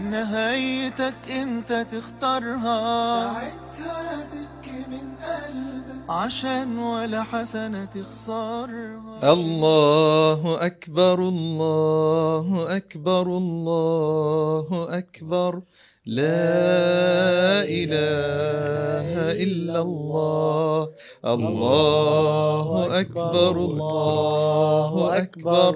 نهايتك انت تختارها ساعتها تبكي من قلبك عشان ولا حسنة تخسرها الله أكبر الله أكبر الله أكبر لا إله إلا الله الله أكبر الله أكبر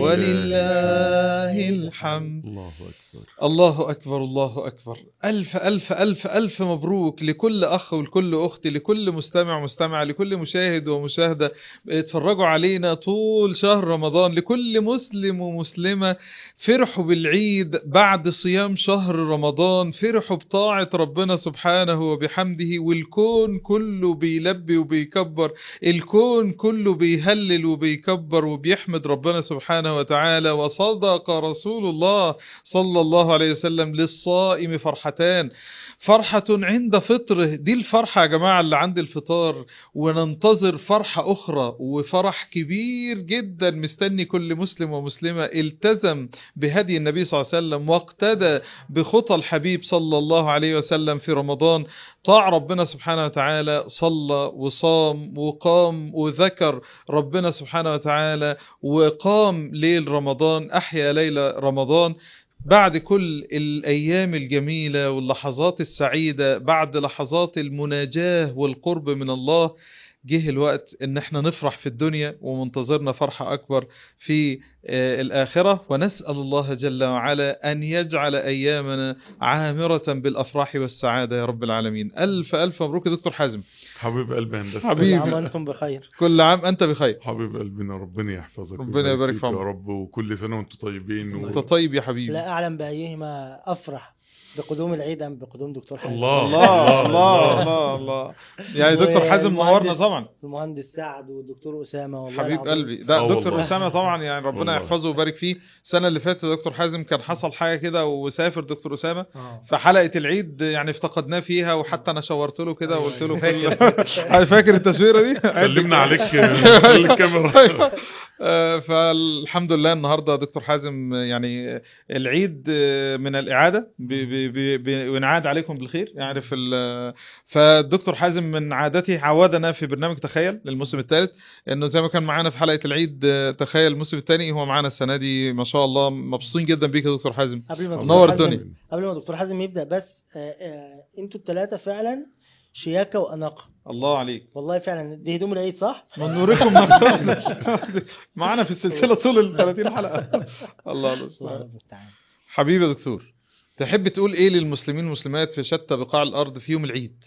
ولله الحمد الله أكبر الله أكبر الله أكبر ألف ألف ألف ألف مبروك لكل أخ ولكل أخت لكل مستمع ومستمع لكل مشاهد ومشاهدة اتفرجوا علينا طول شهر رمضان لكل مسلم ومسلمة فرحوا بالعيد بعد صيام شهر رمضان فرحوا بطاعة ربنا سبحانه وبحمده والكون كله بيلبي وبيكبر الكون كله بيهلل وبيكبر وبيحمد ربنا سبحانه وتعالى وصدق رسول الله صلى الله عليه وسلم للصائم فرحتان فرحة عند فطره دي الفرحة يا جماعة اللي عند الفطار وننتظر فرحة أخرى وفرح كبير جدا مستني كل مسلم ومسلمة التزم بهدي النبي صلى الله عليه وسلم واقتدى بخطى الحبيب صلى الله عليه وسلم في رمضان طاع ربنا سبحانه وتعالى صلى وصام وقام وذكر ربنا سبحانه وتعالى وقام ليل رمضان أحيا ليلة رمضان بعد كل الأيام الجميلة واللحظات السعيدة بعد لحظات المناجاة والقرب من الله جه الوقت ان احنا نفرح في الدنيا ومنتظرنا فرحة اكبر في آه، الاخرة ونسأل الله جل وعلا ان يجعل ايامنا عامرة بالافراح والسعادة يا رب العالمين الف الف مبروك يا دكتور حازم حبيب قلبي هندسة حبيبي. كل عام وانتم بخير كل عام انت بخير حبيب قلبنا ربنا يحفظك ربنا ويبارك يبارك فيك في يا عمرك. رب وكل سنة وانتم طيبين و... انت طيب يا حبيبي لا اعلم بايهما افرح بقدوم العيد ام بقدوم دكتور حازم الله الله الله الله الله يعني دكتور حازم نورنا والمهندس- طبعا المهندس سعد والدكتور اسامه والله حبيب العظيم. قلبي ده آه دكتور والله. اسامه طبعا يعني ربنا والله. يحفظه ويبارك فيه السنه اللي فاتت دكتور حازم كان حصل حاجه كده وسافر دكتور اسامه آه. فحلقه العيد يعني افتقدناه فيها وحتى انا شاورت له كده وقلت له كل فاكر التصويره دي سلمنا عليك خلي الكاميرا آه، فالحمد لله النهارده دكتور حازم آه، يعني العيد آه، من الاعاده بي- بي- بي- بي- وينعاد عليكم بالخير يعني في ال- فالدكتور حازم من عادته عودنا في برنامج تخيل للموسم الثالث انه زي ما كان معانا في حلقه العيد آه، تخيل الموسم الثاني هو معانا السنه دي ما شاء الله مبسوطين جدا بيك يا دكتور حازم قبل ما دكتور نور حازم- الدنيا. قبل ما دكتور حازم يبدا بس آه، آه، انتوا الثلاثه فعلا شياكه واناقه الله عليك والله فعلا دي هدوم العيد صح؟ من نوركم نقصد معانا في السلسله طول ال 30 حلقه الله الله المستعان المستعان حبيبي يا دكتور تحب تقول ايه للمسلمين والمسلمات في شتى بقاع الارض في يوم العيد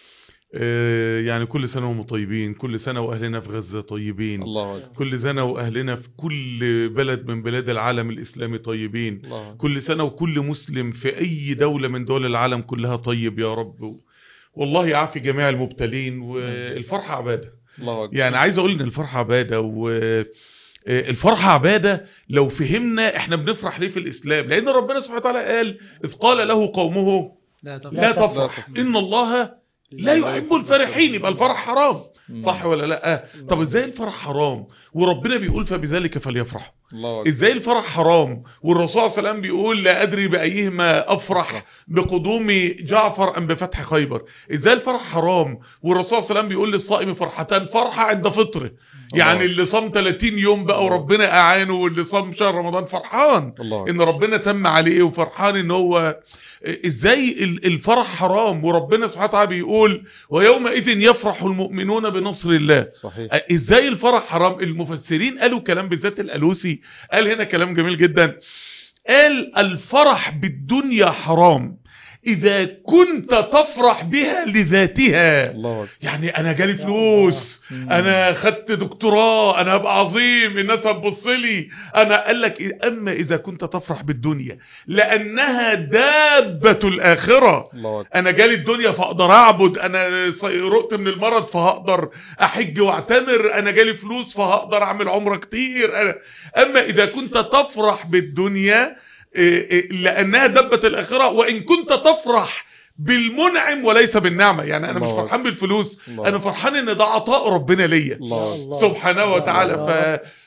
آه، يعني كل سنة وهم طيبين كل سنة وأهلنا في غزة طيبين الله اكبر كل سنة وأهلنا في كل بلد من بلاد العالم الإسلامي طيبين الله أكبر. كل سنة وكل مسلم في أي دولة من دول العالم كلها طيب يا رب والله يعافي جميع المبتلين والفرحة عبادة الله اكبر يعني عايز أقول إن الفرحة عبادة و الفرحة عبادة لو فهمنا احنا بنفرح ليه في الإسلام لأن ربنا سبحانه وتعالى قال إذ قال له قومه لا تفرح لا تفرح. تفرح إن الله لا يحب الفرحين يبقى الفرح حرام صح ولا لا طب ازاي الفرح حرام وربنا بيقول فبذلك فليفرحوا الله اكبر ازاي الفرح حرام والرسول صلى الله عليه وسلم بيقول لا ادري بايهما افرح بقدوم جعفر ام بفتح خيبر ازاي الفرح حرام والرسول صلى الله عليه وسلم بيقول للصائم فرحتان فرحه عند فطره يعني اللي صام 30 يوم بقى وربنا اعانه واللي صام شهر رمضان فرحان الله أكبر. ان ربنا تم عليه وفرحان ان هو ازاي ال- الفرح حرام وربنا سبحانه وتعالى بيقول ويومئذ يفرح المؤمنون بنصر الله صحيح ازاي الفرح حرام المفسرين قالوا كلام بالذات الالوسي قال هنا كلام جميل جدا قال الفرح بالدنيا حرام اذا كنت تفرح بها لذاتها الله اكبر يعني انا جالي فلوس انا خدت دكتوراه انا هبقى عظيم الناس هتبص لي انا قال لك إيه؟ اما اذا كنت تفرح بالدنيا لانها دابه الاخره الله اكبر انا جالي الدنيا فاقدر اعبد انا رقت من المرض فهقدر احج واعتمر انا جالي فلوس فهقدر اعمل عمره كتير أنا اما اذا كنت تفرح بالدنيا إيه إيه لانها دبة الاخرة وان كنت تفرح بالمنعم وليس بالنعمة يعني انا مش الله فرحان بالفلوس الله انا فرحان ان ده عطاء ربنا ليا الله أكبر. الله سبحانه وتعالى الله. ف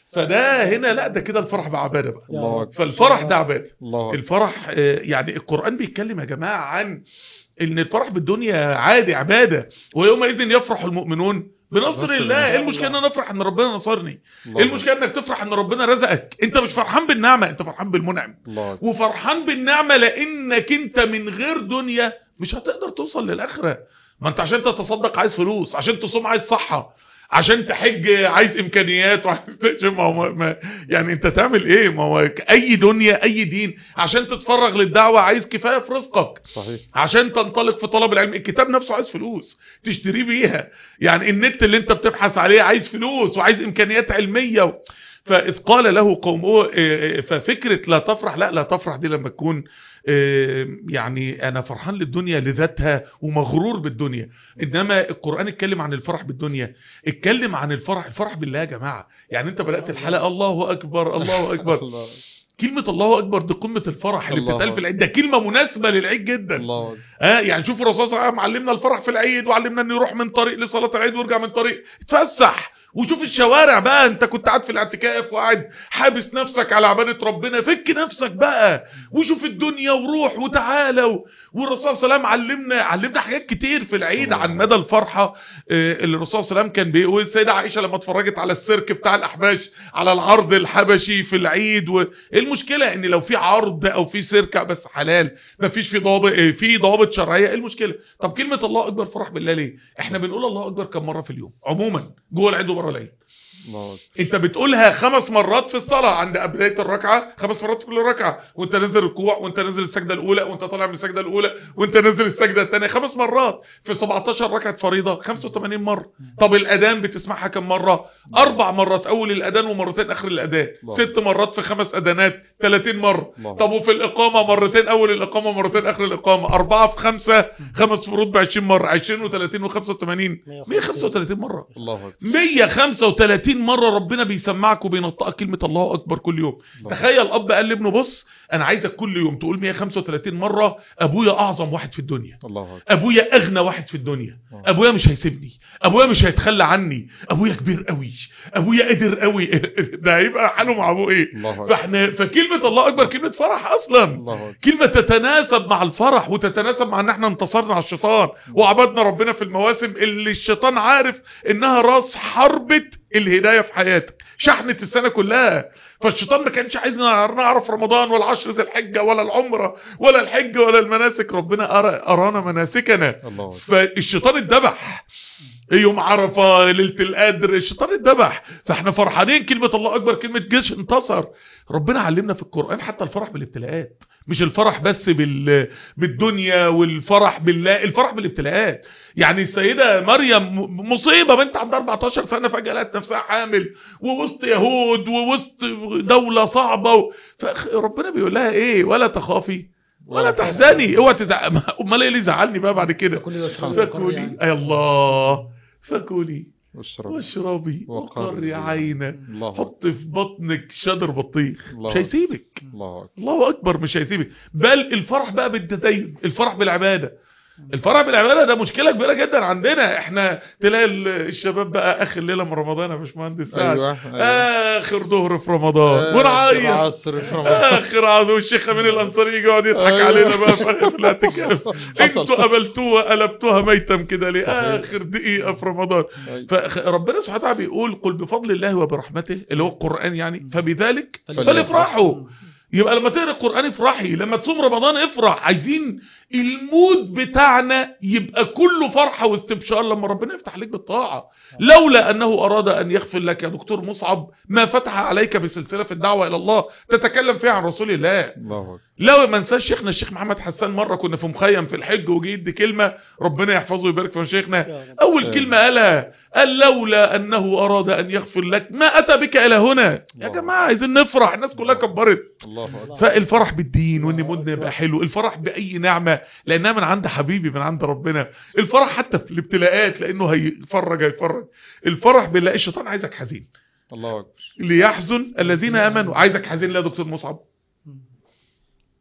فده هنا لا ده كده الفرح بعباده بقى الله أكبر فالفرح ده عباده الله أكبر الفرح آه، يعني القرآن بيتكلم يا جماعة عن ان الفرح بالدنيا عادي عبادة ويومئذ يفرح المؤمنون بنصر بنصر الله الله. ايه المشكلة ان انا افرح ان ربنا نصرني الله ايه المشكلة انك تفرح ان ربنا رزقك انت مش فرحان بالنعمة انت فرحان بالمنعم الله أكبر وفرحان بالنعمة لانك انت من غير دنيا مش هتقدر توصل للاخرة ما انت عشان تتصدق عايز فلوس عشان تصوم عايز صحة عشان تحج عايز امكانيات وعايز تشم ما هو ما يعني انت تعمل ايه ما هو اي دنيا اي دين عشان تتفرغ للدعوة عايز كفاية في رزقك صحيح عشان تنطلق في طلب العلم الكتاب نفسه عايز فلوس تشتري بيها يعني النت اللي انت بتبحث عليه عايز فلوس وعايز امكانيات علمية و... فإذ قال له قومه اه، اه، ففكرة لا تفرح لا لا تفرح دي لما تكون اه، يعني انا فرحان للدنيا لذاتها ومغرور بالدنيا انما القرآن اتكلم عن الفرح بالدنيا اتكلم عن الفرح الفرح بالله يا جماعة يعني انت بدأت الحلقة الله اكبر الله اكبر الله كلمة الله اكبر دي قمة الفرح اللي الله بتتقال في أكبر. العيد ده كلمة مناسبة للعيد جدا الله أكبر اه يعني شوفوا الرسول صلى الله عليه وسلم علمنا الفرح في العيد وعلمنا انه يروح من طريق لصلاه العيد ويرجع من طريق اتفسح وشوف الشوارع بقى انت كنت قاعد في الاعتكاف وقاعد حابس نفسك على عباده ربنا فك نفسك بقى وشوف الدنيا وروح وتعالى و... والرسول صلى الله عليه وسلم علمنا علمنا حاجات كتير في العيد عن مدى الفرحه آه، اللي الرسول صلى الله عليه وسلم كان بيقول السيده عائشه لما اتفرجت على السيرك بتاع الاحباش على العرض الحبشي في العيد وايه المشكله ان لو في عرض او في سيرك بس حلال مفيش في ضوابط آه، في ضوابط شرعيه ايه المشكله طب كلمه الله اكبر فرح بالله ليه احنا بنقول الله اكبر كم مره في اليوم عموما جوه العيد وبره العيد الله أكبر انت بتقولها خمس مرات في الصلاة عند بداية الركعة خمس مرات في كل ركعة وانت نازل ركوع وانت نازل السجدة الاولى وانت طالع من السجدة الاولى وانت نازل السجدة الثانية خمس مرات في 17 ركعة فريضة 85 مرة طب الاذان بتسمعها كم مرة اربع مرات اول الاذان ومرتين اخر الاذان الله. ست مرات في خمس اذانات 30 مرة الله. طب وفي الاقامة مرتين اول الاقامة مرتين اخر الاقامة اربعة في خمسة خمس فروض ب 20 مرة 20 و30 و85 135 مرة الله أكبر 135 مرة ربنا بيسمعك وبينطقك كلمة الله أكبر كل يوم الله. تخيل أب قال لابنه بص أنا عايزك كل يوم تقول 135 مرة أبويا أعظم واحد في الدنيا الله أكبر أبويا أغنى واحد في الدنيا آه. أبويا مش هيسيبني أبويا مش هيتخلى عني أبويا كبير قوي أبويا قادر قوي ده هيبقى حاله مع أبوه إيه الله أكبر فاحنا فكلمة الله أكبر كلمة فرح أصلا الله أكبر كلمة تتناسب مع الفرح وتتناسب مع ان احنا انتصرنا على الشيطان وعبدنا ربنا في المواسم اللي الشيطان عارف انها راس حربة الهداية في حياتك شحنة السنة كلها فالشيطان ما كانش عايزنا نعرف رمضان ولا عشر ذي الحجة ولا العمرة ولا الحج ولا المناسك ربنا أرى أرانا مناسكنا الله أكبر فالشيطان اتذبح يوم عرفة ليلة القدر الشيطان اتذبح فاحنا فرحانين كلمة الله أكبر كلمة جيش انتصر ربنا علمنا في القرآن حتى الفرح بالابتلاءات مش الفرح بس بال... بالدنيا والفرح بالله الفرح بالابتلاءات يعني السيدة مريم م- مصيبة بنت عندها 14 سنة فجأة لقت نفسها حامل ووسط يهود ووسط دولة صعبة و... فربنا بيقول لها ايه ولا تخافي ولا تحزني اوعى تزعل امال ايه اللي يزعلني بقى بعد كده كل واشربي فكلي يعني. اي الله فكلي واشرب واشربي وقري وقري عينا الله أكبر حط في بطنك شجر بطيخ الله مش هيسيبك الله أكبر الله اكبر مش هيسيبك بل الفرح بقى بالتدين الفرح بالعباده الفرح بالعباده ده مشكله كبيره جدا عندنا احنا تلاقي ال- الشباب بقى اخر ليله من رمضان يا باشمهندس سعد أيوة أيوة اخر ظهر في رمضان ونعيط عصر في رمضان اخر عظيم الشيخ امين الانصاري يجي يقعد يضحك أيوة. علينا بقى في الاعتكاف حصل. انتوا قبلتوها قلبتوها ميتم كده ليه صحيح. اخر دقيقه في رمضان أيوة. فربنا سبحانه وتعالى بيقول قل بفضل الله وبرحمته اللي هو القران يعني فبذلك فليفرحوا. فليفرحوا يبقى لما تقرا القران افرحي لما تصوم رمضان افرح عايزين المود بتاعنا يبقى كله فرحه واستبشار لما ربنا يفتح عليك بالطاعه لولا انه اراد ان يغفر لك يا دكتور مصعب ما فتح عليك بسلسله في الدعوه الى الله تتكلم فيها عن رسول الله الله أكبر لو ما انساش شيخنا الشيخ محمد حسان مره كنا في مخيم في الحج وجي يدي كلمه ربنا يحفظه ويبارك في شيخنا يا رب. اول آه. كلمه قالها قال لولا انه اراد ان يغفر لك ما اتى بك الى هنا يا الله. جماعه عايزين نفرح الناس كلها كبرت الله أكبر فالفرح بالدين وان الله مودنا يبقى أكبر. حلو الفرح باي نعمه لانها من عند حبيبي من عند ربنا الفرح حتى في الابتلاءات لانه هيفرج هيفرج الفرح بالله الشيطان عايزك حزين الله أكبر ليحزن الذين امنوا عايزك حزين ليه يا دكتور مصعب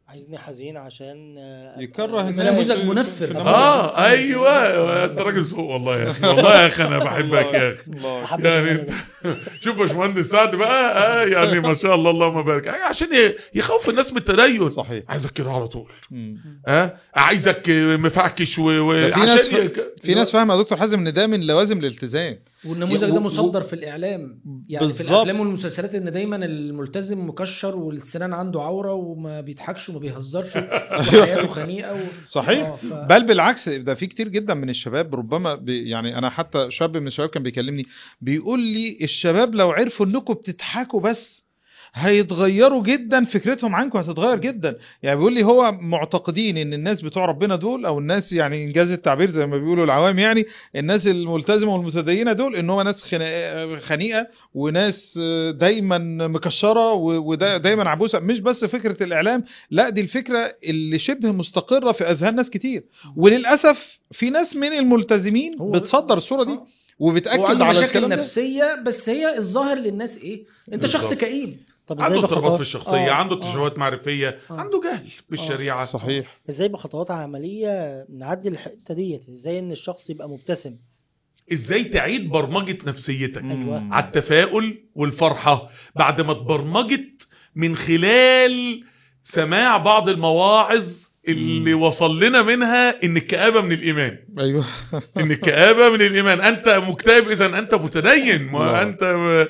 عايزني حزين عشان آه، أبقى- يكره أبقى- الناس نموذج في- منفر. في- في- اه ايوه انت راجل ذوق والله يا اخي والله يا اخي انا بحبك يا اخي الله أحب يعني الكلام ده. شوف يا باشمهندس سعد بقى آه يعني ما شاء الله اللهم بارك آه عشان ي- يخوف الناس من التدين صحيح عايزك كده على طول مم. اه عايزك مفعكش و... و... ده في ناس عشان ف- في ناس فاهمه يا دكتور حازم ان ده من لوازم الالتزام والنموذج و- ده و- مصدر في الاعلام يعني في بالظبط. الافلام والمسلسلات ان دايما الملتزم مكشر والسنان عنده عوره وما بيضحكش وما بيهزرش وحياته خنيقه و... صحيح آه، ف- بل بالعكس ده في كتير جدا من الشباب ربما بي يعني انا حتى شاب من الشباب كان بيكلمني بيقول لي الشباب لو عرفوا انكم بتضحكوا بس هيتغيروا جدا فكرتهم عنكم هتتغير جدا يعني بيقول لي هو معتقدين ان الناس بتوع ربنا دول او الناس يعني انجاز التعبير زي ما بيقولوا العوام يعني الناس الملتزمه والمتدينه دول ان هو ناس خنا- خنيقه وناس دايما مكشره ودايما عبوسه مش بس فكره الاعلام لا دي الفكره اللي شبه مستقره في اذهان ناس كتير وللاسف في ناس من الملتزمين هو- بتصدر الصوره دي آه. وبتاكد وعنده على مشاكل الكلام ده نفسيه بس هي الظاهر للناس ايه انت شخص بالظبط. كئيب طب ازاي عنده اضطرابات بخطوات في الشخصيه آه، عنده آه. تشوهات معرفيه آه. عنده جهل بالشريعه صحيح ازاي بخطوات عمليه نعدي الحته ديت ازاي ان الشخص يبقى مبتسم ازاي تعيد برمجه نفسيتك أيوة. على التفاؤل والفرحه بعد ما اتبرمجت من خلال سماع بعض المواعظ اللي وصل لنا منها ان الكآبة من الايمان ايوه ان الكآبة من الايمان انت مكتئب اذا انت متدين الله. وانت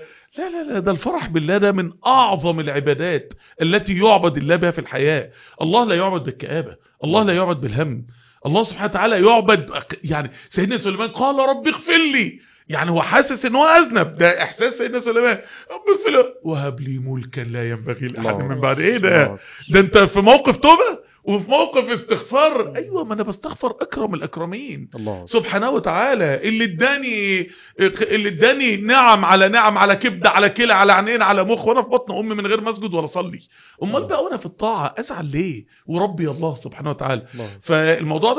لا لا لا ده الفرح بالله ده من اعظم العبادات التي يعبد الله بها في الحياة الله لا يعبد بالكآبة الله لا يعبد بالهم الله سبحانه وتعالى يعبد يعني سيدنا سليمان قال رب اغفر لي يعني هو حاسس ان هو اذنب ده احساس سيدنا سليمان رب اغفر لي وهب لي ملكا لا ينبغي لاحد الله. من بعد ايه ده ده انت في موقف توبه وفي موقف استغفار ايوه ما انا بستغفر اكرم الاكرمين الله سبحانه وتعالى اللي اداني اللي اداني نعم على نعم على كبده على كلى على عينين على مخ وانا في بطن امي من غير ما اسجد ولا اصلي امال بقى وانا في الطاعه ازعل ليه وربي الله سبحانه وتعالى الله فالموضوع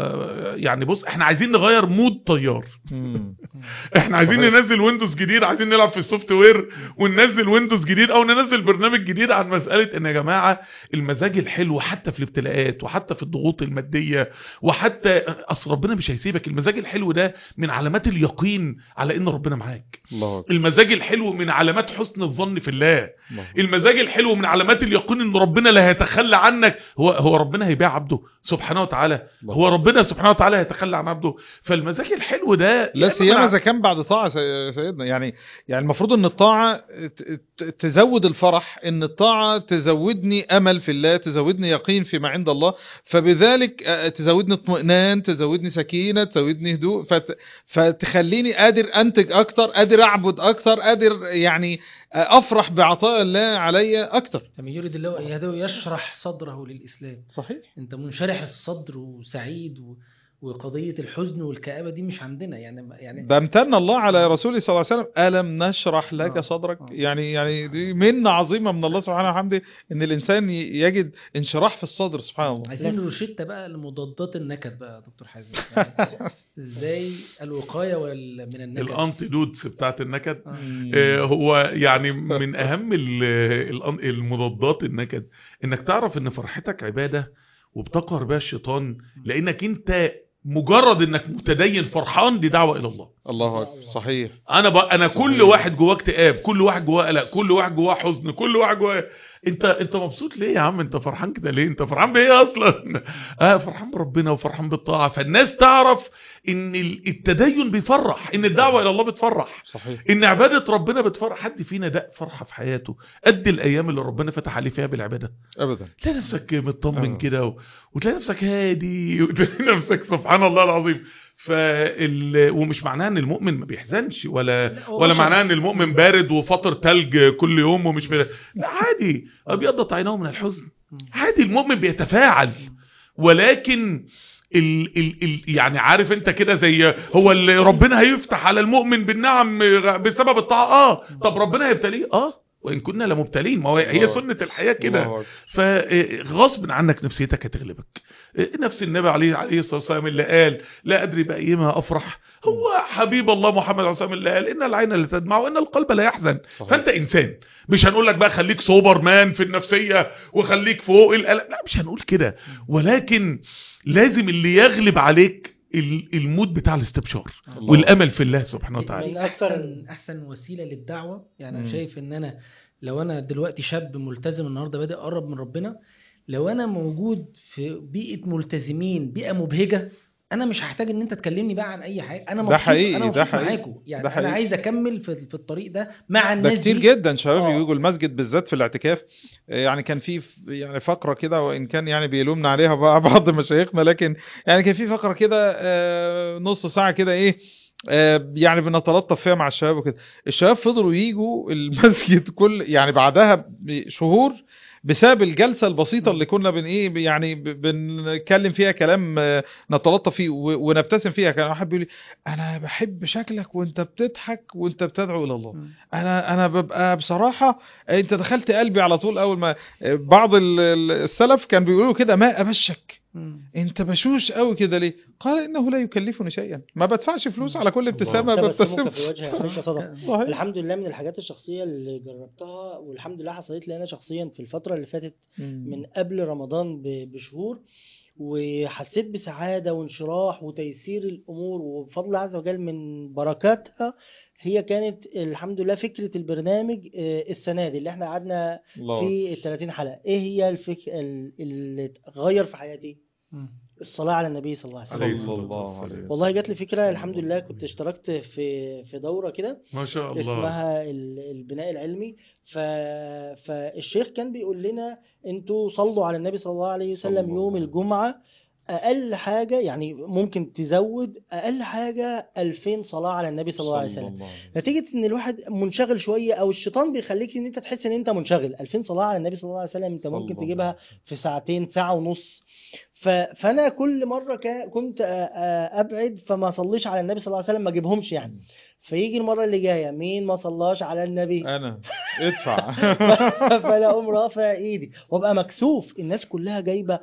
ده يعني بص احنا عايزين نغير مود طيار مم. احنا عايزين صحيح. ننزل ويندوز جديد عايزين نلعب في السوفت وير وننزل ويندوز جديد او ننزل برنامج جديد عن مسألة ان يا جماعة المزاج الحلو حتى في الابتلاءات وحتى في الضغوط المادية وحتى اصل ربنا مش هيسيبك المزاج الحلو ده من علامات اليقين على ان ربنا معاك الله أكبر. المزاج الحلو من علامات حسن الظن في الله الله المزاج الحلو من علامات اليقين ان ربنا لا هيتخلى عنك هو هو ربنا هيبيع عبده سبحانه وتعالى الله. هو ربنا سبحانه وتعالى هيتخلى عن عبده فالمزاج الحلو ده لا يا سيما إما اذا كان بعد طاعه سي- سيدنا يعني يعني المفروض ان الطاعه ت- ت- تزود الفرح ان الطاعه تزودني امل في الله تزودني يقين فيما عند الله فبذلك آه، تزودني اطمئنان تزودني سكينه تزودني هدوء فت فتخليني قادر انتج اكتر قادر اعبد اكتر قادر يعني آه، افرح بعطاء الله عليا اكتر لما يريد الله ان يهديه يشرح صدره للاسلام صحيح انت منشرح الصدر وسعيد و... وقضيه الحزن والكآبه دي مش عندنا يعني يعني ده امتن الله على رسوله صلى الله عليه وسلم ألم نشرح لك آه. صدرك آه. يعني يعني دي منة عظيمة من الله سبحانه وحمده إن الإنسان ي- يجد انشراح في الصدر سبحان الله عايزين روشتة بقى لمضادات النكد بقى يا دكتور حازم يعني ازاي الوقايه وال... من النكد الانتي دودز بتاعت النكد آه. آه، هو يعني من اهم ال- الأن- المضادات النكد انك تعرف ان فرحتك عبادة وبتقهر بها الشيطان لانك انت مجرد انك متدين فرحان دي دعوة الى الله الله أكبر صحيح انا ب... انا صحيح. كل واحد جواه اكتئاب كل واحد جواه قلق كل واحد جواه حزن كل واحد جواه انت انت مبسوط ليه يا عم انت فرحان كده ليه انت فرحان بايه اصلا اه فرحان بربنا وفرحان بالطاعه فالناس تعرف ان ال- التدين بيفرح ان الدعوه الى الله بتفرح صحيح ان عباده ربنا بتفرح حد فينا ده فرحه في حياته قد الايام اللي ربنا فتح عليه فيها بالعباده أبدا تلاقي نفسك مطمن آه. كده و... وتلاقي نفسك هادي وتلاقي نفسك سبحان الله العظيم فال... ومش معناها ان المؤمن ما بيحزنش ولا لا، هو ولا بشر. معناها ان المؤمن بارد وفطر تلج كل يوم ومش في لا عادي ابيضت عيناه من الحزن عادي المؤمن بيتفاعل ولكن ال ال ال يعني عارف انت كده زي هو اللي ربنا هيفتح على المؤمن بالنعم بسبب الطاعه اه طب ربنا هيبتليه اه وان كنا لمبتلين ما هو هي الله. سنه الحياه كده الله أكبر. فغصب عنك نفسيتك هتغلبك نفس النبي عليه عليه الصلاه والسلام اللي قال لا ادري بايما افرح هو حبيب الله محمد عليه الصلاه والسلام اللي قال ان العين لا تدمع وان القلب لا يحزن صحيح. فانت انسان مش هنقول لك بقى خليك سوبر مان في النفسيه وخليك فوق القلق لا مش هنقول كده ولكن لازم اللي يغلب عليك ال- المود بتاع الاستبشار الله. والامل في الله سبحانه وتعالى من من أكتر- احسن احسن وسيله للدعوه يعني انا مم. شايف ان انا لو انا دلوقتي شاب ملتزم النهارده بادئ اقرب من ربنا لو انا موجود في بيئه ملتزمين بيئه مبهجه انا مش هحتاج ان انت تكلمني بقى عن اي حاجه انا مبسوط حقيقي، انا ده مبسوط حقيقي. معاكم يعني ده انا حقيقي. عايز اكمل في, في الطريق ده مع ده الناس كتير دي جدا شباب آه. يجوا المسجد بالذات في الاعتكاف يعني كان في يعني فقره كده وان كان يعني بيلومنا عليها بقى بعض مشايخنا لكن يعني كان في فقره كده آه، نص ساعه كده ايه آه، يعني بنتلطف فيها مع الشباب وكده الشباب فضلوا يجوا المسجد كل يعني بعدها بشهور بسبب الجلسه البسيطه اللي كنا بن ايه يعني ب- بنتكلم فيها كلام آه، نتلطف فيه و- ونبتسم فيها كان واحد بيقول لي انا بحب شكلك وانت بتضحك وانت بتدعو الى الله انا انا ببقى بصراحه انت دخلت قلبي على طول اول ما بعض ال- ال- السلف كان بيقولوا كده ما ابشك مم. انت بشوش قوي كده ليه قال انه لا يكلفني شيئا ما بدفعش فلوس على كل ابتسامه تبسمك ببتسم في وجه اخيك صدقه صحيح الحمد لله من الحاجات الشخصيه اللي جربتها والحمد لله حصلت لي انا شخصيا في الفتره اللي فاتت من قبل رمضان ب- بشهور وحسيت بسعادة وانشراح وتيسير الأمور وبفضل الله عز وجل من بركاتها هي كانت الحمد لله فكرة البرنامج آه، السنة دي اللي احنا قعدنا الله في ال 30 حلقة ايه هي الفك... ال- اللي اتغير في حياتي مم. الصلاة على النبي صلى الله عليه وسلم صلى الله عليه وسلم والله جات لي فكرة الحمد لله كنت اشتركت في في دورة كده ما شاء الله اسمها ال- البناء العلمي ف... فالشيخ كان بيقول لنا انتوا صلوا على النبي صلى الله عليه صلى وسلم الله يوم عليه الجمعة اقل حاجة يعني ممكن تزود اقل حاجة 2000 صلاة على النبي صلى الله عليه وسلم الله عليه وسلم. نتيجة ان الواحد منشغل شوية او الشيطان بيخليك ان انت تحس ان انت منشغل 2000 صلاة على النبي صلى الله عليه وسلم انت صلى ممكن الله تجيبها عليه وسلم. في ساعتين ساعة ونص ف... فانا كل مرة كا... كنت أ- أ- ابعد فما صليش على النبي صلى الله عليه وسلم ما اجيبهمش يعني فيجي المرة اللي جاية مين ما صلاش على النبي انا ادفع فانا اقوم رافع ايدي وابقى مكسوف الناس كلها جايبه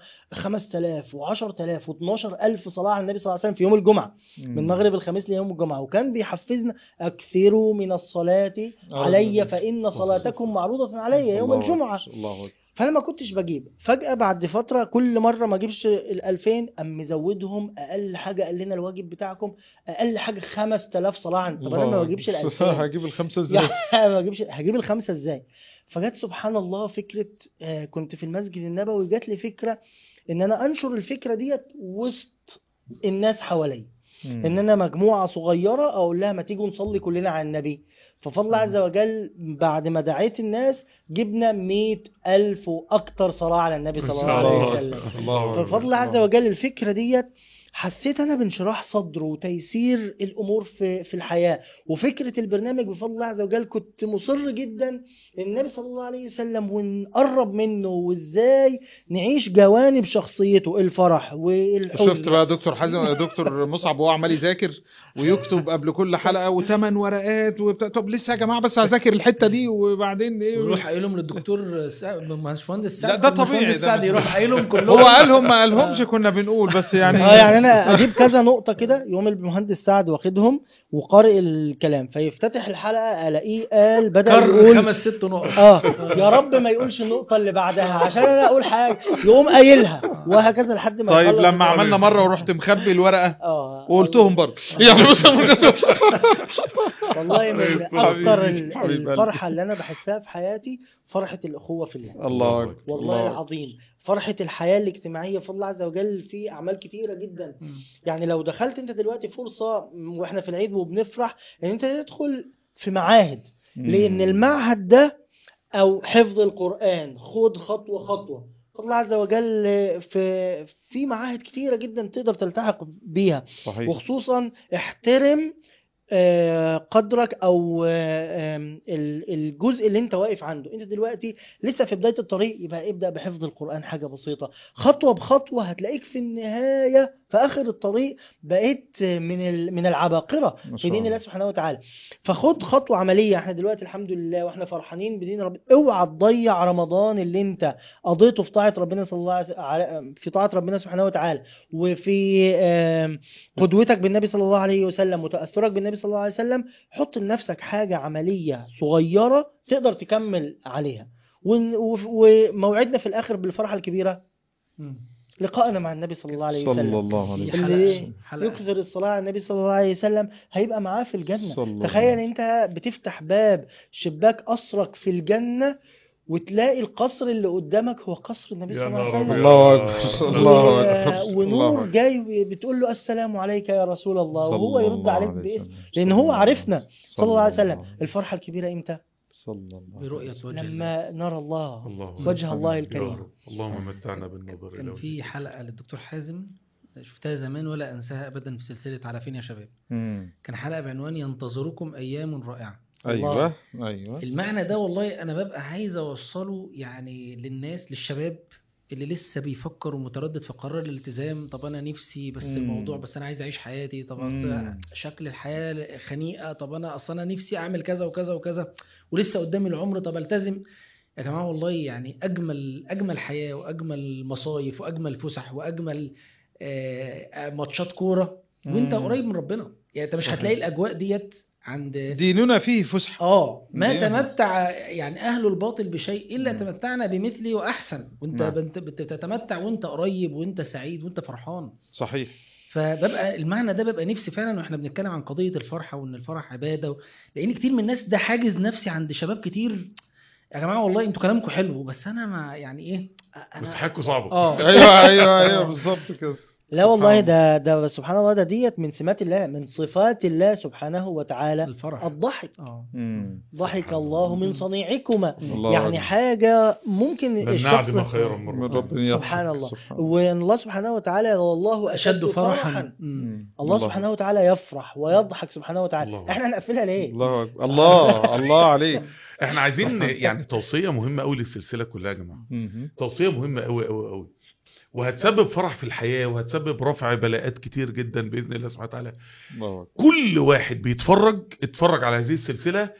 5000 و10000 و12000 صلاه على النبي صلى الله عليه وسلم في يوم الجمعه من مغرب الخميس ليوم الجمعه وكان بيحفزنا اكثروا من الصلاه علي فان صلاتكم معروضه علي يوم الله الجمعه أكبر. الله أكبر. فانا ما كنتش بجيب فجاه بعد فتره كل مره ما اجيبش ال 2000 ام مزودهم اقل حاجه قال لنا الواجب بتاعكم اقل حاجه 5000 صلاه عن طب انا ما الله بجيبش ال أكبر. 2000 هجيب الخمسه ازاي يعني ما اجيبش هجيب الخمسه ازاي فجت سبحان الله فكره آه، كنت في المسجد النبوي جات لي فكره ان انا انشر الفكره ديت وسط الناس حواليا مم. ان انا مجموعه صغيره اقول لها ما تيجوا نصلي كلنا على النبي ففضل الله عز وجل بعد ما دعيت الناس جبنا مئة ألف وأكتر صلاة على النبي صلى الله عليه وسلم الله أكبر. فبفضل الله عز وجل الفكرة ديت حسيت انا بانشراح صدر وتيسير الامور في في الحياه وفكره البرنامج بفضل الله عز وجل كنت مصر جدا النبي صلى الله عليه وسلم ونقرب منه وازاي نعيش جوانب شخصيته الفرح والحزن شفت بقى دكتور حازم دكتور مصعب وهو عمال يذاكر ويكتب قبل كل حلقه وثمان ورقات وبتاع طب لسه يا جماعه بس هذاكر الحته دي وبعدين ايه ويروح قايلهم للدكتور سعد باشمهندس سعد لا، ده طبيعي، باشمهندس ده سعد مش- يروح قايلهم كلهم هو قالهم ما قالهمش كنا بنقول بس يعني اه يعني انا اجيب كذا نقطه كده يوم المهندس سعد واخدهم وقارئ الكلام فيفتتح الحلقه الاقيه قال بدل كرر يقول خمس ست نقط اه يا رب ما يقولش النقطه اللي بعدها عشان انا اقول حاجه يقوم قايلها وهكذا لحد ما طيب يخلص لما الكلام. عملنا مره ورحت مخبي الورقه اه وقلتهم برضه يعني بص والله من حبيبي، اكتر ال- حبيب قلبي. الفرحه اللي انا بحسها في حياتي فرحه الاخوه في الله الله أكبر. والله الله العظيم فرحة الحياة الاجتماعية بفضل الله عز وجل في أعمال كتيرة جدا يعني لو دخلت أنت دلوقتي فرصة وإحنا في العيد وبنفرح إن أنت تدخل في معاهد لأن المعهد ده أو حفظ القرآن خد خطوة خطوة بفضل الله عز وجل في في معاهد كتيرة جدا تقدر تلتحق بيها صحيح وخصوصا احترم آه، قدرك او آه، آم، ال- الجزء اللي انت واقف عنده انت دلوقتي لسه في بداية الطريق يبقى ابدأ بحفظ القرآن حاجة بسيطة خطوة بخطوة هتلاقيك في النهاية في اخر الطريق بقيت من ال- من العباقره ما في شاء دين الله. الله سبحانه وتعالى فخد خطوه عمليه احنا دلوقتي الحمد لله واحنا فرحانين بدين ربنا اوعى تضيع رمضان اللي انت قضيته في طاعه ربنا صلى الله عليه وسلم في طاعه ربنا سبحانه وتعالى وفي آم، قدوتك بالنبي صلى الله عليه وسلم وتاثرك بالنبي صلى الله عليه وسلم حط لنفسك حاجه عمليه صغيره تقدر تكمل عليها ون- وف- وموعدنا في الاخر بالفرحه الكبيره لقائنا مع النبي صلى الله عليه صلى وسلم الله عليه دي وسلم اللي حلقة- حلقة. يكثر الصلاة على النبي صلى الله عليه وسلم هيبقى معاه في الجنة صلى الله تخيل عليه انت بتفتح باب شباك قصرك في الجنة وتلاقي القصر اللي قدامك هو قصر النبي يا صلى الله عليه نهار وسلم أبيض. الله أكبر. الله و- أكبر. الله ونور أكبر. جاي بتقول له السلام عليك يا رسول الله صلى وهو يرد الله عليك عليه باسم وسلم. لان صلى هو الله عارفنا عليه صلى الله عليه وسلم الله الفرحة الكبيرة امتى صلى الله عليه برؤية وسلم. وجه الله لما نرى الله اللهم وجه الله يا الكريم رب اللهم متعنا بالنظر كان إلى في وجهك. حلقة للدكتور حازم شفتها زمان ولا أنساها أبدا في سلسلة على فين يا شباب مم. كان حلقة بعنوان ينتظركم أيام رائعة ايوه ايوه المعنى ده والله أنا ببقى عايز أوصله يعني للناس للشباب اللي لسه بيفكر ومتردد في قرار الالتزام طب انا نفسي بس مم. الموضوع بس انا عايز اعيش حياتي طب أصل مم. شكل الحياه خنيقه طب انا اصل انا نفسي اعمل كذا وكذا وكذا ولسه قدامي العمر طب التزم يا جماعه والله يعني اجمل اجمل حياه واجمل مصايف واجمل فسح واجمل آه، ماتشات كوره وانت مم. قريب من ربنا يعني انت مش صحيح. هتلاقي الاجواء ديت عند ديننا فيه فسحه اه ما دي- تمتع يعني اهل الباطل بشيء الا مم. تمتعنا بمثله واحسن وانت نعم. بنت- بتتمتع وانت قريب وانت سعيد وانت فرحان صحيح فببقى المعنى ده ببقى نفسي فعلا واحنا بنتكلم عن قضيه الفرحه وان الفرح عباده و... لان كتير من الناس ده حاجز نفسي عند شباب كتير يا جماعه والله انتوا كلامكم حلو بس انا ما يعني ايه انا بس حكوا صعبة اه ايوه ايوه ايوه بالظبط كده لا والله سبحان ده ده سبحان الله ده ديت من سمات الله من صفات الله سبحانه وتعالى الفرح الضحك اه مم. ضحك سبحان الله من الله. صنيعكما الله يعني أكبر. حاجة ممكن لن الشخص نعدم خيرا من من ربنا ربنا يرحم. سبحان الله سبحان الله وان الله سبحانه وتعالى والله اشد فرحا مم. مم. الله سبحانه وتعالى يفرح ويضحك سبحانه وتعالى الله احنا هنقفلها ليه الله أكبر. الله الله عليك احنا عايزين يعني توصية مهمة قوي للسلسلة كلها يا جماعة مم. توصية مهمة قوي قوي قوي وهتسبب فرح في الحياة وهتسبب رفع بلاءات كتير جدا بإذن الله سبحانه وتعالى الله أكبر. كل واحد بيتفرج اتفرج على هذه السلسلة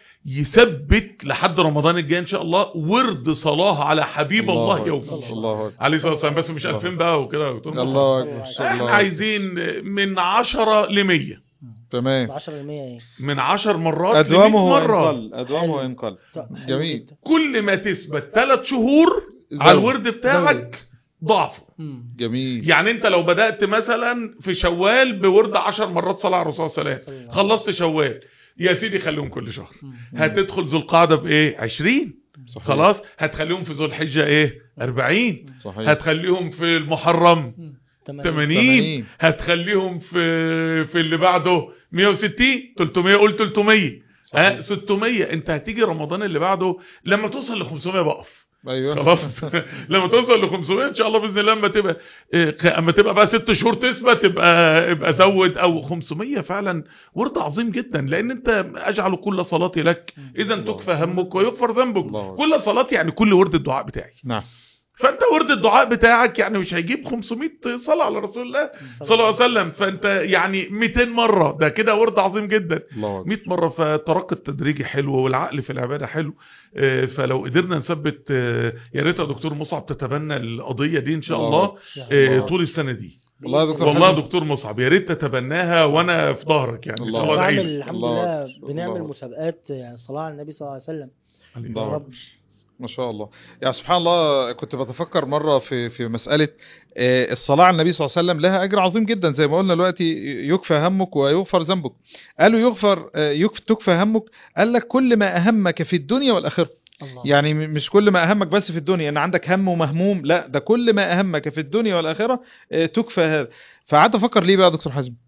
يثبت لحد رمضان الجاي ان شاء الله ورد صلاة على حبيب الله, أكبر. يوم الله أكبر. عليه الصلاة والسلام بس مش الله. 2000 بقى وكده يا دكتور مصطفى. الله أكبر. احنا الله عايزين من 10 ل 100 تمام 10% ايه من 10 مرات ل 100 أدوامه مرة وإنقل أدوامه وإنقل طب حلو جميل. جدا. كل ما تثبت 3 شهور على الورد بتاعك ضعفه مم. جميل يعني انت لو بدأت مثلا في شوال بورد 10 مرات صلاة على الرسول صلى الله عليه صلى وسلم الله عليه خلصت شوال يا سيدي خليهم كل شهر مم. هتدخل ذو القعدة بايه 20 صحيح. خلاص هتخليهم في ذو الحجة ايه 40 صحيح هتخليهم في المحرم تمام. 80 80. هتخليهم في في اللي بعده 160 300 قول 300 صحيح. ها 600 انت هتيجي رمضان اللي بعده لما توصل ل 500 بقف ايوه خلاص لما توصل ل 500 ان شاء الله باذن الله لما تبقى إيه، اما تبقى بقى ست شهور تثبت تبقى ابقى زود او 500 فعلا ورد عظيم جدا لان انت اجعل كل صلاتي لك اذا الله. تكفى همك ويغفر ذنبك الله. كل صلاتي يعني كل ورد الدعاء بتاعي نعم فانت ورد الدعاء بتاعك يعني مش هيجيب 500 صلاه على رسول الله صلى الله عليه وسلم فانت يعني 200 مره ده كده ورد عظيم جدا الله أكبر. 100 مره فالترقي التدريجي حلو والعقل في العباده حلو آه، فلو قدرنا نثبت آه، يا ريت يا دكتور مصعب تتبنى القضيه دي ان شاء الله الله يا آه، الله. طول السنه دي والله يا دكتور والله يا حازم. دكتور مصعب يا ريت تتبناها وانا في ظهرك يعني ان الله. شاء الله ادعي بعمل لك. الحمد الله لله أكبر. بنعمل الله. مسابقات يعني الصلاة على النبي صلى الله عليه وسلم الله يا رب أكبر. ما شاء الله يعني سبحان الله كنت بتفكر مرة في في مسألة آه، الصلاة على النبي صلى الله عليه وسلم لها أجر عظيم جدا زي ما قلنا دلوقتي يكفى همك ويغفر ذنبك قالوا يغفر آه، يكف- تكفى همك قال لك كل ما أهمك في الدنيا والآخرة الله يعني م- مش كل ما أهمك بس في الدنيا ان عندك هم ومهموم لا ده كل ما أهمك في الدنيا والآخرة آه، تكفى هذا فقعدت أفكر ليه بقى يا دكتور حازم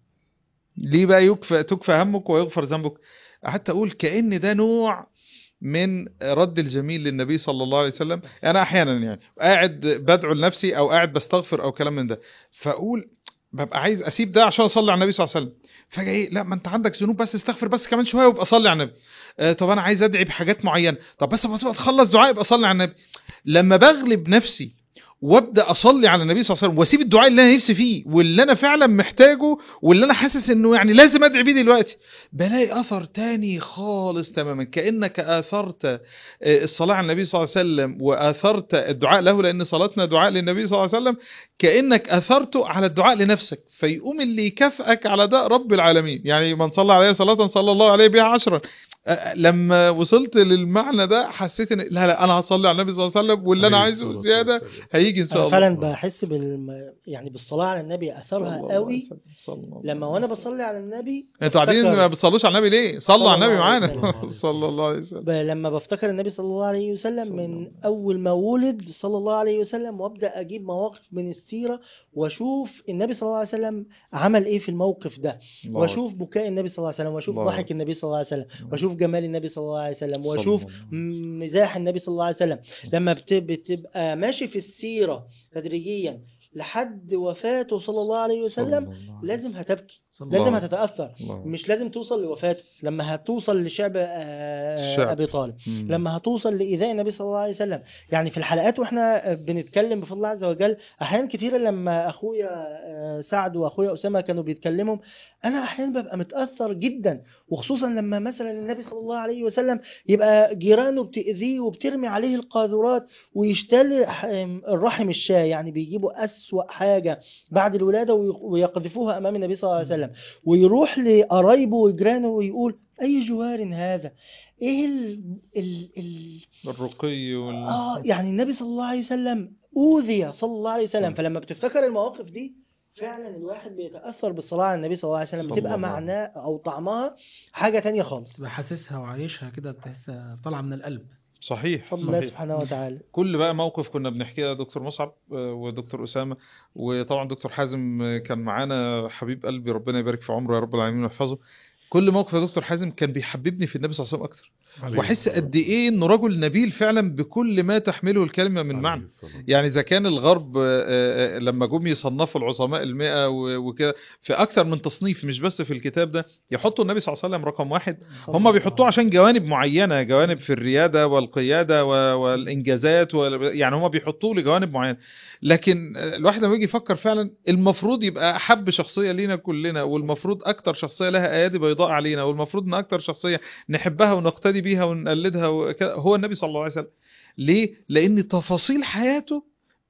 ليه بقى يكفى تكفى همك ويغفر ذنبك قعدت أقول كأن ده نوع من رد الجميل للنبي صلى الله عليه وسلم انا احيانا يعني قاعد بدعو لنفسي او قاعد بستغفر او كلام من ده فاقول ببقى عايز اسيب ده عشان اصلي على النبي صلى الله عليه وسلم فجاه ايه لا ما انت عندك ذنوب بس استغفر بس كمان شويه وابقى صلي على النبي آه طب انا عايز ادعي بحاجات معينه طب بس ما تبقى تخلص دعاء يبقى صلي على النبي لما بغلب نفسي وابدا اصلي على النبي صلى الله عليه وسلم واسيب الدعاء اللي انا نفسي فيه واللي انا فعلا محتاجه واللي انا حاسس انه يعني لازم ادعي بيه دلوقتي بلاقي اثر تاني خالص تماما كانك اثرت آه، الصلاه على النبي صلى الله عليه وسلم واثرت الدعاء له لان صلاتنا دعاء للنبي صلى الله عليه وسلم كانك اثرته على الدعاء لنفسك فيقوم اللي يكافئك على ده رب العالمين يعني من صلى عليه صلاه صلى الله عليه بها عشرا آه، لما وصلت للمعنى ده حسيت ان لا لا انا هصلي على النبي صلى الله عليه وسلم واللي انا عليه عايزه الصلاة زياده والسلام. هيجي ان شاء انا الله فعلا بحس بالم... يعني بالصلاه على النبي صلى اثرها الله عليه قوي وسلم. صلى الله لما عليه وانا وسلم. بصلي على النبي انتوا قاعدين بفتكر- ما بتصلوش على النبي ليه صلوا صلى على النبي الله عليه معانا وسلم. صلى الله عليه وسلم ب- لما بفتكر النبي صلى الله عليه وسلم صلى من الله عليه وسلم. اول ما ولد صلى الله عليه وسلم وابدا اجيب مواقف من السيره واشوف النبي صلى الله عليه وسلم عمل ايه في الموقف ده الله واشوف بكاء النبي صلى الله عليه وسلم واشوف الله ضحك النبي صلى الله عليه وسلم الله. واشوف جمال النبي صلى الله عليه وسلم صلى واشوف الله عليه وسلم. مزاح النبي صلى الله عليه وسلم لما بت- بتبقى ماشي في السيره تدريجيا لحد وفاته صلى الله عليه صلى وسلم الله عليه لازم هتبكي صلى الله. لازم هتتاثر الله. مش لازم توصل لوفاته لما هتوصل لشعب آه، الشعب. ابي طالب مم. لما هتوصل لايذاء النبي صلى الله عليه وسلم يعني في الحلقات واحنا بنتكلم بفضل الله عز وجل احيانا كتيره لما اخويا آه، سعد واخويا اسامه كانوا بيتكلموا انا احيانا ببقى متاثر جدا وخصوصا لما مثلا النبي صلى الله عليه وسلم يبقى جيرانه بتاذيه وبترمي عليه القاذورات ويشتل ح- الرحم الشاه يعني بيجيبوا اسوا حاجه بعد الولاده وي- ويقذفوها امام النبي صلى الله عليه وسلم ويروح لقرايبه وجيرانه ويقول اي جوار هذا ايه ال ال ال الرقي وال... اه يعني النبي صلى الله عليه وسلم اوذي صلى الله عليه وسلم نعم. فلما بتفتكر المواقف دي فعلا الواحد بيتاثر بالصلاه على النبي صلى الله عليه وسلم صلى بتبقى الله عليه معناه او طعمها حاجه تانية خالص تبقى حاسسها وعايشها كده بتحسها طالعه من القلب صحيح بفضل الله صحيح سبحانه وتعالى كل بقى موقف كنا بنحكيه يا دكتور مصعب آه، ودكتور أسامة وطبعا دكتور حازم آه، كان معانا حبيب قلبي ربنا يبارك في عمره يا رب العالمين ويحفظه كل موقف يا دكتور حازم كان بيحببني في النبي صلى الله عليه وسلم اكتر عليه واحس الصلاة قد ايه انه رجل نبيل فعلا بكل ما تحمله الكلمه من عليه معنى الصلاة يعني اذا كان الغرب آه، آه، لما جم يصنفوا العظماء المئة و- وكده في اكثر من تصنيف مش بس في الكتاب ده يحطوا النبي صلى الله عليه وسلم رقم واحد صلى هم الله بيحطوه عشان جوانب معينة جوانب في الريادة والقيادة و- والإنجازات وال- يعني هم بيحطوه لجوانب معينة لكن الواحد لما يجي يفكر فعلا المفروض يبقى أحب شخصية لينا كلنا والمفروض أكتر شخصية لها أيادي بيضاء علينا والمفروض إن أكتر شخصية نحبها ونقتدي بيها ونقلدها وكده هو النبي صلى الله عليه وسلم ليه؟ لأن تفاصيل حياته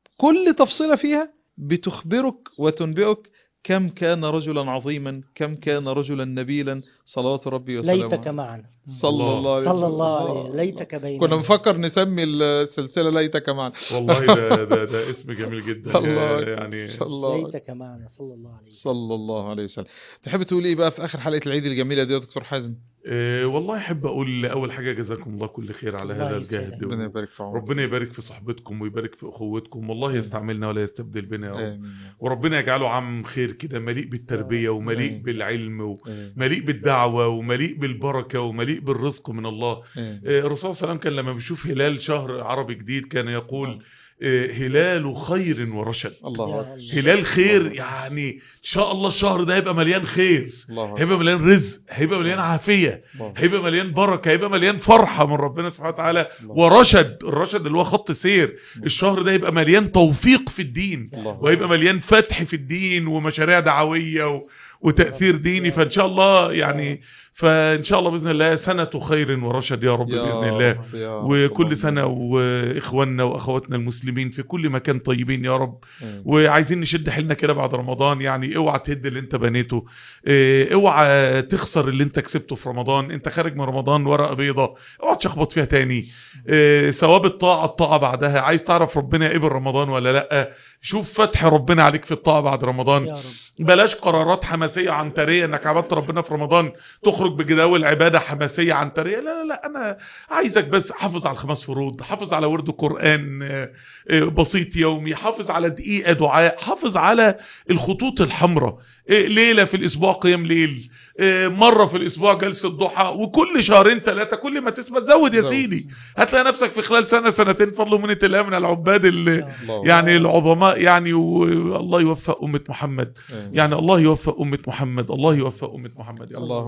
كل تفصيلة فيها بتخبرك وتنبئك كم كان رجلا عظيما كم كان رجلا نبيلا صلوات ربي وسلامه ليتك عليه. معنا صلى الله عليه صلى وسلم. الله عليه ليتك بيننا كنا بنفكر نسمي السلسلة ليتك معنا والله ده ده ده اسم جميل جدا الله يعني صلى الله عليه ليتك معنا صلى الله عليه وسلم صلى الله عليه وسلم تحب تقول ايه بقى في اخر حلقة العيد الجميلة دي يا دكتور حازم آه، والله احب اقول اول حاجه جزاكم الله كل خير على الله هذا يسعدك. الجهد ربنا يبارك في عمرك ربنا يبارك في صحبتكم ويبارك في اخوتكم والله آمين. يستعملنا ولا يستبدل بنا يا رب امين وربنا يجعله عام خير كده مليء بالتربيه ومليء آمين. بالعلم آمين. ومليء بالدعوه ومليء بالبركه ومليء بالرزق من الله آمين. آه، الرسول صلى الله عليه وسلم كان لما بيشوف هلال شهر عربي جديد كان يقول آه، هلال خير ورشد الله يا أكبر. الله. هلال خير يعني ان شاء الله الشهر ده هيبقى مليان خير الله أكبر. هيبقى مليان رزق هيبقى مليان عافيه الله أكبر. هيبقى مليان بركه هيبقى مليان فرحه من ربنا سبحانه وتعالى الله ورشد الرشد اللي هو خط سير الشهر ده يبقى مليان توفيق في الدين الله وهيبقى مليان فتح في الدين ومشاريع دعويه و... وتاثير ديني فان شاء الله يعني فان شاء الله باذن الله سنه خير ورشد يا رب يا باذن الله رب يا رب. وكل سنه واخواننا واخواتنا المسلمين في كل مكان طيبين يا رب آمين. وعايزين نشد حيلنا كده بعد رمضان يعني اوعى تهد اللي انت بنيته اه، اوعى تخسر اللي انت كسبته في رمضان انت خارج من رمضان ورقه بيضه اوعى تشخبط فيها تاني اه، ثواب الطاعه الطاعه بعدها عايز تعرف ربنا قبل رمضان ولا لا شوف فتح ربنا عليك في الطاعه بعد رمضان يا رب بلاش قرارات حماسيه عنتريه انك عبدت ربنا في رمضان تخرج بجداول عباده حماسيه عنتريه لا لا لا انا عايزك بس حافظ على الخمس فروض حافظ على ورد قران آه، آه، بسيط يومي حافظ على دقيقه دعاء حافظ على الخطوط الحمراء آه، ليله في الاسبوع قيام ليل آه، مره في الاسبوع جلسه ضحى وكل شهرين ثلاثه كل ما تثبت زود يا زود. سيدي هتلاقي نفسك في خلال سنه سنتين فضل ومنه الله من العباد اللي يا الله يعني العظماء يعني والله يوفق أمة محمد آمين. يعني الله يوفق أمة محمد الله يوفق أمة محمد يا رب اللهم امين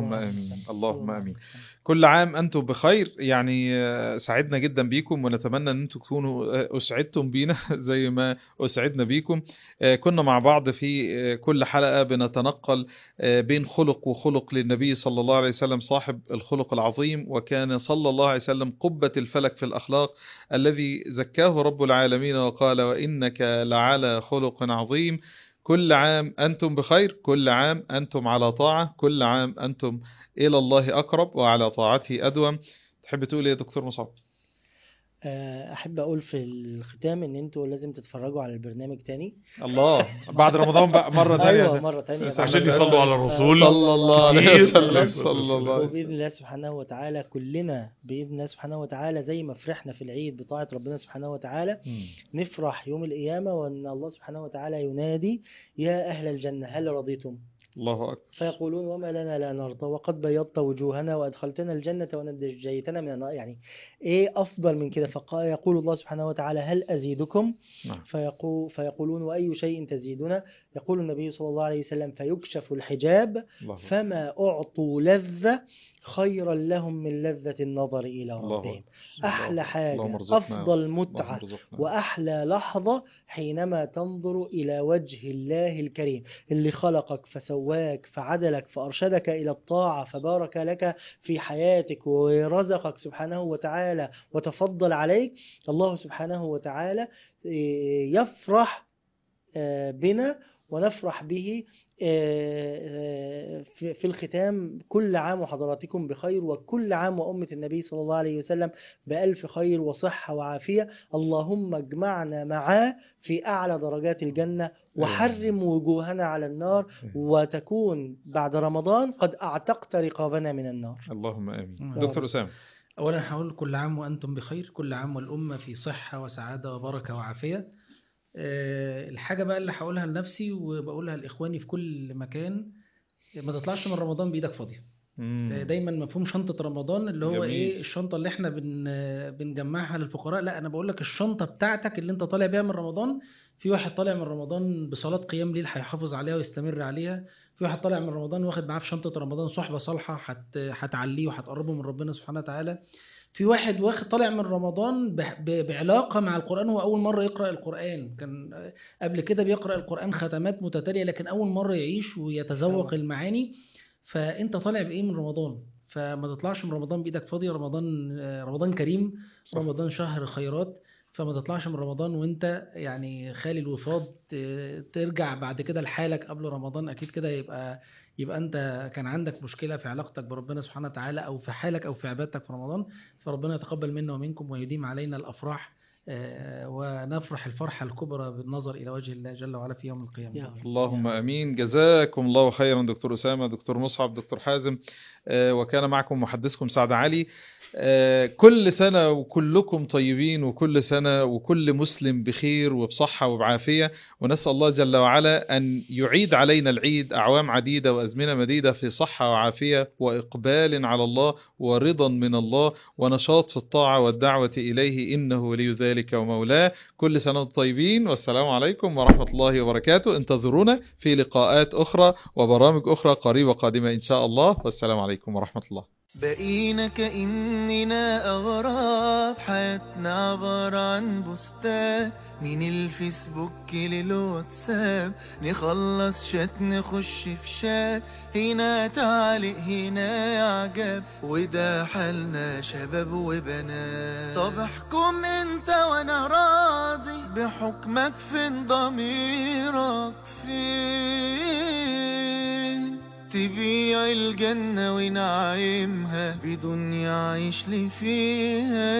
امين اللهم امين كل عام انتم بخير يعني آه، سعدنا جدا بيكم ونتمنى ان انتم تكونوا آه، اسعدتم بينا زي ما اسعدنا بيكم آه، كنا مع بعض في آه، كل حلقة بنتنقل آه، بين خلق وخلق للنبي صلى الله عليه وسلم صاحب الخلق العظيم وكان صلى الله عليه وسلم قبة الفلك في الأخلاق الذي زكاه رب العالمين وقال وإنك لعلى خلق عظيم كل عام أنتم بخير كل عام أنتم على طاعة كل عام أنتم إلى الله أقرب وعلى طاعته أدوم تحب تقول إيه يا دكتور مصعب آه، احب اقول في الختام ان انتوا لازم تتفرجوا على البرنامج تاني الله بعد رمضان بقى مرة تانية ايوه مره تانية بس بعد عشان رمضان. يصلوا على الرسول صلى الله عليه كتير. وسلم صلى الله عليه وباذن وسلم الله سبحانه وتعالى كلنا باذن الله سبحانه وتعالى زي ما فرحنا في العيد بطاعه ربنا سبحانه وتعالى مم. نفرح يوم القيامه وان الله سبحانه وتعالى ينادي يا اهل الجنه هل رضيتم الله أكبر فيقولون وما لنا لا نرضى وقد بيضت وجوهنا وادخلتنا الجنه ونجيتنا من النار يعني ايه افضل من كده فيقول الله سبحانه وتعالى هل ازيدكم نعم فيقول فيقولون واي شيء تزيدنا يقول النبي صلى الله عليه وسلم فيكشف الحجاب الله أكبر. فما أعطوا لذة خيرا لهم من لذة النظر إلى الله ربهم أكبر. أحلى اللهم حاجة ارزقنا. أفضل اللهم متعة ارزقنا. وأحلى لحظة حينما تنظر إلى وجه الله الكريم اللي خلقك فسواك فعدلك فأرشدك إلى الطاعة فبارك لك في حياتك ورزقك سبحانه وتعالى وتفضل عليك الله سبحانه وتعالى إيه، يفرح آه، بنا ونفرح به آه، آه، في في الختام كل عام وحضراتكم بخير وكل عام وأمة النبي صلى الله عليه وسلم بألف خير وصحة وعافية اللهم اجمعنا معاه في أعلى درجات الجنة وحرم وجوهنا على النار وتكون بعد رمضان قد أعتقت رقابنا من النار اللهم امين يا دكتور رب. اسامه اولا هقول كل عام وانتم بخير كل عام والامه في صحه وسعاده وبركه وعافيه آه، الحاجه بقى اللي هقولها لنفسي وبقولها لاخواني في كل مكان ما تطلعش من رمضان بايدك فاضيه مم. آه، دايما مفهوم شنطه رمضان اللي هو جميل. ايه الشنطه اللي احنا بن بنجمعها للفقراء لا انا بقول لك الشنطه بتاعتك اللي انت طالع بيها من رمضان في واحد طالع من رمضان بصلاه قيام ليل هيحافظ عليها ويستمر عليها في واحد طالع من رمضان واخد معاه في شنطه رمضان صحبه صالحه هت- هتعليه وهتقربه من ربنا سبحانه وتعالى في واحد واخد طالع من رمضان ب- ب- بعلاقه مع القران هو اول مره يقرا القران كان آه، قبل كده بيقرا القران ختمات متتاليه لكن اول مره يعيش ويتذوق طبعا. المعاني فانت طالع بايه من رمضان فما تطلعش من رمضان بايدك فاضيه رمضان آه، رمضان كريم صح. رمضان شهر خيرات فما تطلعش من رمضان وانت يعني خالي الوفاض ت- ترجع بعد كده لحالك قبل رمضان اكيد كده يبقى يبقى انت كان عندك مشكله في علاقتك بربنا سبحانه وتعالى او في حالك او في عبادتك في رمضان فربنا يتقبل منا ومنكم ويديم علينا الافراح آه، ونفرح الفرحه الكبرى بالنظر الى وجه الله جل وعلا في يوم القيامه يا رب. اللهم امين جزاكم الله خيرا دكتور اسامه دكتور مصعب دكتور حازم آه، وكان معكم محدثكم سعد علي آه، كل سنه وكلكم طيبين وكل سنه وكل مسلم بخير وبصحه وبعافيه ونسال الله جل وعلا ان يعيد علينا العيد اعوام عديده وازمنه مديده في صحه وعافيه واقبال على الله ورضا من الله ونشاط في الطاعه والدعوه اليه انه ولي ذلك ومولاه كل سنة وانتم طيبين والسلام عليكم ورحمة الله وبركاته انتظرونا في لقاءات أخرى وبرامج أخرى قريبة قادمة إن شاء الله والسلام عليكم ورحمة الله بقينا كأننا أغراب حياتنا عبارة عن بوستات من الفيسبوك للواتساب نخلص شات نخش في شات هنا تعليق هنا إعجاب وده حالنا شباب وبنات طب احكم انت وانا راضي بحكمك فين ضميرك فين تبيع الجنة ونعيمها بدنيا عيش لي فيها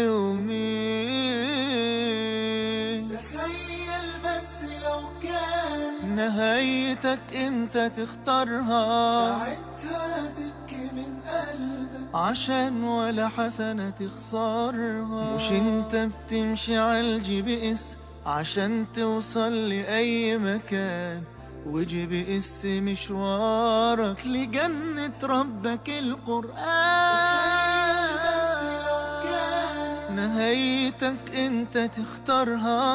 يومين تخيل بس لو كان نهايتك انت تختارها ساعتها تبكي من قلبك عشان ولا حسنة تخسرها مش انت بتمشي على الجي بي اس عشان توصل لأي مكان وجي بي اس مشوارك لجنة ربك القرآن نهايتك انت تختارها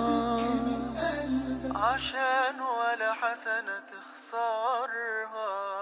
عشان ولا حسنة تخسرها